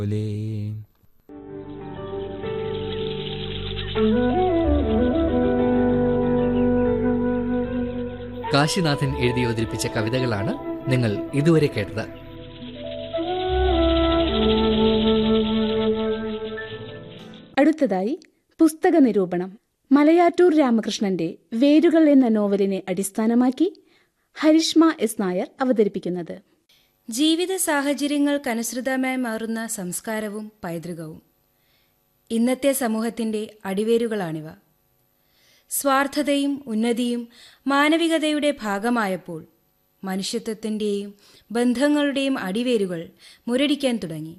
പോലെ കാശിനാഥൻ എഴുതി അവതരിപ്പിച്ച കവിതകളാണ് നിങ്ങൾ ഇതുവരെ കേട്ടത് അടുത്തതായി പുസ്തക നിരൂപണം മലയാറ്റൂർ രാമകൃഷ്ണന്റെ വേരുകൾ എന്ന നോവലിനെ അടിസ്ഥാനമാക്കി ഹരിഷ്മ എസ് നായർ അവതരിപ്പിക്കുന്നത് ജീവിത സാഹചര്യങ്ങൾക്കനുസൃതമായി മാറുന്ന സംസ്കാരവും പൈതൃകവും ഇന്നത്തെ സമൂഹത്തിന്റെ അടിവേരുകളാണിവ സ്വാർത്ഥതയും ഉന്നതിയും മാനവികതയുടെ ഭാഗമായപ്പോൾ മനുഷ്യത്വത്തിന്റെയും ബന്ധങ്ങളുടെയും അടിവേരുകൾ മുരടിക്കാൻ തുടങ്ങി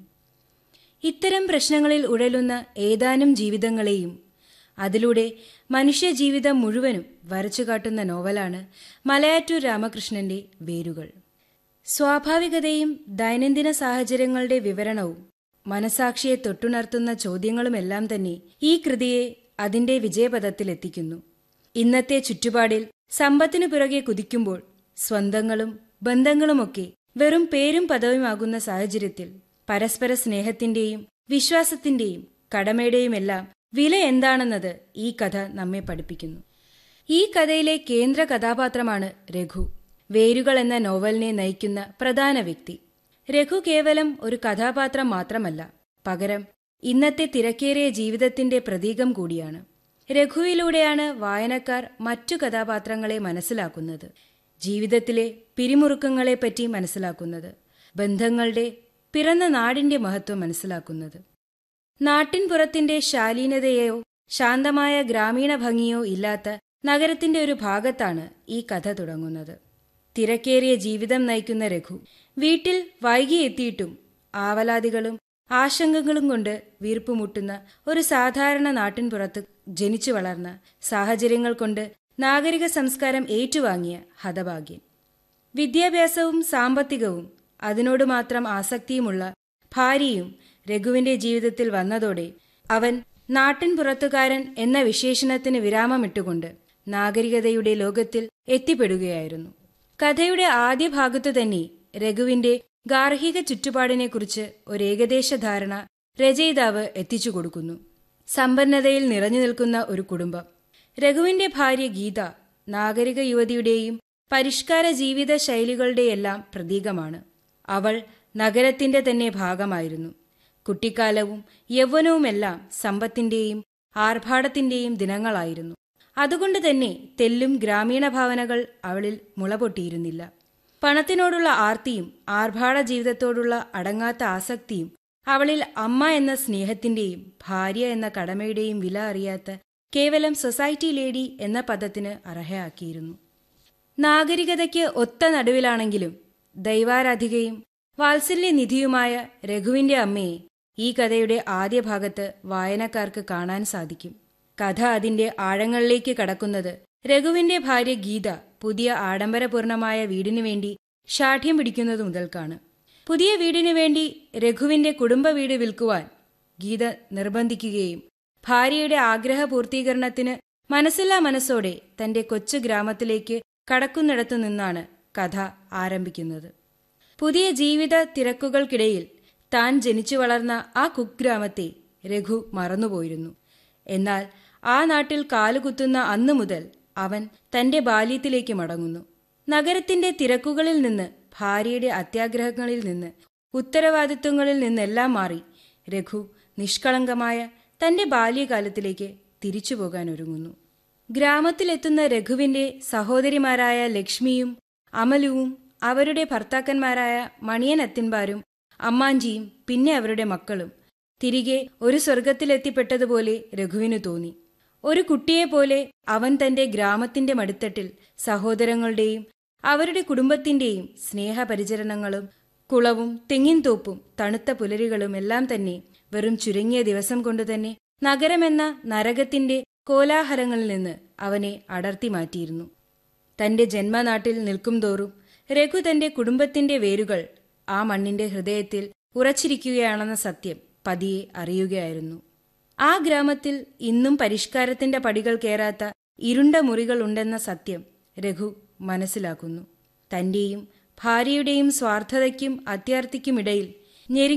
ഇത്തരം പ്രശ്നങ്ങളിൽ ഉഴലുന്ന ഏതാനും ജീവിതങ്ങളെയും അതിലൂടെ മനുഷ്യജീവിതം മുഴുവനും വരച്ചുകാട്ടുന്ന നോവലാണ് മലയാറ്റൂർ രാമകൃഷ്ണന്റെ വേരുകൾ സ്വാഭാവികതയും ദൈനംദിന സാഹചര്യങ്ങളുടെ വിവരണവും മനസാക്ഷിയെ തൊട്ടുണർത്തുന്ന ചോദ്യങ്ങളുമെല്ലാം തന്നെ ഈ കൃതിയെ അതിന്റെ വിജയപഥത്തിലെത്തിക്കുന്നു ഇന്നത്തെ ചുറ്റുപാടിൽ സമ്പത്തിനു പുറകെ കുതിക്കുമ്പോൾ സ്വന്തങ്ങളും ബന്ധങ്ങളുമൊക്കെ വെറും പേരും പദവുമാകുന്ന സാഹചര്യത്തിൽ പരസ്പര സ്നേഹത്തിന്റെയും വിശ്വാസത്തിന്റെയും കടമയുടെയുമെല്ലാം വില എന്താണെന്നത് ഈ കഥ നമ്മെ പഠിപ്പിക്കുന്നു ഈ കഥയിലെ കേന്ദ്ര കഥാപാത്രമാണ് രഘു വേരുകൾ എന്ന നോവലിനെ നയിക്കുന്ന പ്രധാന വ്യക്തി രഘു കേവലം ഒരു കഥാപാത്രം മാത്രമല്ല പകരം ഇന്നത്തെ തിരക്കേറിയ ജീവിതത്തിന്റെ പ്രതീകം കൂടിയാണ് രഘുവിലൂടെയാണ് വായനക്കാർ മറ്റു കഥാപാത്രങ്ങളെ മനസ്സിലാക്കുന്നത് ജീവിതത്തിലെ പിരിമുറുക്കങ്ങളെപ്പറ്റി മനസ്സിലാക്കുന്നത് ബന്ധങ്ങളുടെ പിറന്ന നാടിന്റെ മഹത്വം മനസ്സിലാക്കുന്നത് നാട്ടിൻപുറത്തിന്റെ ശാലീനതയോ ശാന്തമായ ഗ്രാമീണ ഭംഗിയോ ഇല്ലാത്ത നഗരത്തിന്റെ ഒരു ഭാഗത്താണ് ഈ കഥ തുടങ്ങുന്നത് തിരക്കേറിയ ജീവിതം നയിക്കുന്ന രഘു വീട്ടിൽ വൈകി എത്തിയിട്ടും ആവലാതികളും ആശങ്കകളും കൊണ്ട് വീർപ്പുമുട്ടുന്ന ഒരു സാധാരണ നാട്ടിൻപുറത്ത് ജനിച്ചു വളർന്ന സാഹചര്യങ്ങൾ കൊണ്ട് നാഗരിക സംസ്കാരം ഏറ്റുവാങ്ങിയ ഹതഭാഗ്യൻ വിദ്യാഭ്യാസവും സാമ്പത്തികവും അതിനോട് മാത്രം ആസക്തിയുമുള്ള ഭാര്യയും രഘുവിന്റെ ജീവിതത്തിൽ വന്നതോടെ അവൻ നാട്ടിൻപുറത്തുകാരൻ എന്ന വിശേഷണത്തിന് വിരാമമിട്ടുകൊണ്ട് നാഗരികതയുടെ ലോകത്തിൽ എത്തിപ്പെടുകയായിരുന്നു കഥയുടെ ആദ്യ ഭാഗത്തു തന്നെ രഘുവിന്റെ ഗാർഹിക ചുറ്റുപാടിനെക്കുറിച്ച് ഒരു ഏകദേശ ധാരണ രചയിതാവ് എത്തിച്ചു കൊടുക്കുന്നു സമ്പന്നതയിൽ നിറഞ്ഞു നിൽക്കുന്ന ഒരു കുടുംബം രഘുവിന്റെ ഭാര്യ ഗീത നാഗരിക യുവതിയുടെയും പരിഷ്കാര ജീവിത ശൈലികളുടെയെല്ലാം പ്രതീകമാണ് അവൾ നഗരത്തിന്റെ തന്നെ ഭാഗമായിരുന്നു കുട്ടിക്കാലവും യൗവനവുമെല്ലാം സമ്പത്തിന്റെയും ആർഭാടത്തിന്റെയും ദിനങ്ങളായിരുന്നു അതുകൊണ്ട് തന്നെ തെല്ലും ഗ്രാമീണ ഭാവനകൾ അവളിൽ മുളപൊട്ടിയിരുന്നില്ല പണത്തിനോടുള്ള ആർത്തിയും ആർഭാട ജീവിതത്തോടുള്ള അടങ്ങാത്ത ആസക്തിയും അവളിൽ അമ്മ എന്ന സ്നേഹത്തിന്റെയും ഭാര്യ എന്ന കടമയുടെയും വില അറിയാത്ത കേവലം സൊസൈറ്റി ലേഡി എന്ന പദത്തിന് അർഹയാക്കിയിരുന്നു നാഗരികതയ്ക്ക് ഒത്ത നടുവിലാണെങ്കിലും ദൈവാരാധികയും വാത്സല്യനിധിയുമായ രഘുവിന്റെ അമ്മയെ ഈ കഥയുടെ ആദ്യ ഭാഗത്ത് വായനക്കാർക്ക് കാണാൻ സാധിക്കും കഥ അതിന്റെ ആഴങ്ങളിലേക്ക് കടക്കുന്നത് രഘുവിന്റെ ഭാര്യ ഗീത പുതിയ ആഡംബരപൂർണമായ വീടിനു വേണ്ടി ശാഠ്യം പിടിക്കുന്നത് മുതൽക്കാണ് പുതിയ വീടിനു വേണ്ടി രഘുവിന്റെ കുടുംബ വീട് വിൽക്കുവാൻ ഗീത നിർബന്ധിക്കുകയും ഭാര്യയുടെ ആഗ്രഹ പൂർത്തീകരണത്തിന് മനസ്സില്ലാ മനസ്സോടെ തന്റെ കൊച്ചു ഗ്രാമത്തിലേക്ക് കടക്കുന്നിടത്തു നിന്നാണ് കഥ ആരംഭിക്കുന്നത് പുതിയ ജീവിത തിരക്കുകൾക്കിടയിൽ താൻ ജനിച്ചു വളർന്ന ആ കുഗ്രാമത്തെ രഘു മറന്നുപോയിരുന്നു എന്നാൽ ആ നാട്ടിൽ കാലുകുത്തുന്ന അന്നു മുതൽ അവൻ തന്റെ ബാല്യത്തിലേക്ക് മടങ്ങുന്നു നഗരത്തിന്റെ തിരക്കുകളിൽ നിന്ന് ഭാര്യയുടെ അത്യാഗ്രഹങ്ങളിൽ നിന്ന് ഉത്തരവാദിത്വങ്ങളിൽ നിന്നെല്ലാം മാറി രഘു നിഷ്കളങ്കമായ തന്റെ ബാല്യകാലത്തിലേക്ക് തിരിച്ചു പോകാൻ ഒരുങ്ങുന്നു ഗ്രാമത്തിലെത്തുന്ന രഘുവിന്റെ സഹോദരിമാരായ ലക്ഷ്മിയും അമലുവും അവരുടെ ഭർത്താക്കന്മാരായ മണിയൻ അത്തിൻപാരും അമ്മാഞ്ചിയും പിന്നെ അവരുടെ മക്കളും തിരികെ ഒരു സ്വർഗത്തിലെത്തിപ്പെട്ടതുപോലെ രഘുവിനു തോന്നി ഒരു കുട്ടിയെപ്പോലെ അവൻ തന്റെ ഗ്രാമത്തിന്റെ മടിത്തട്ടിൽ സഹോദരങ്ങളുടെയും അവരുടെ കുടുംബത്തിന്റെയും സ്നേഹപരിചരണങ്ങളും കുളവും തെങ്ങിൻതോപ്പും തണുത്ത പുലരികളും എല്ലാം തന്നെ വെറും ചുരുങ്ങിയ ദിവസം കൊണ്ടുതന്നെ നഗരമെന്ന നരകത്തിന്റെ കോലാഹലങ്ങളിൽ നിന്ന് അവനെ അടർത്തി മാറ്റിയിരുന്നു തന്റെ ജന്മനാട്ടിൽ നിൽക്കും തോറും രഘു തന്റെ കുടുംബത്തിന്റെ വേരുകൾ ആ മണ്ണിന്റെ ഹൃദയത്തിൽ ഉറച്ചിരിക്കുകയാണെന്ന സത്യം പതിയെ അറിയുകയായിരുന്നു ആ ഗ്രാമത്തിൽ ഇന്നും പരിഷ്കാരത്തിന്റെ പടികൾ കയറാത്ത ഇരുണ്ട മുറികൾ ഉണ്ടെന്ന സത്യം രഘു മനസ്സിലാക്കുന്നു തന്റെയും ഭാര്യയുടെയും സ്വാർത്ഥതയ്ക്കും അത്യാർത്ഥിക്കുമിടയിൽ ഞെരുങ്ങി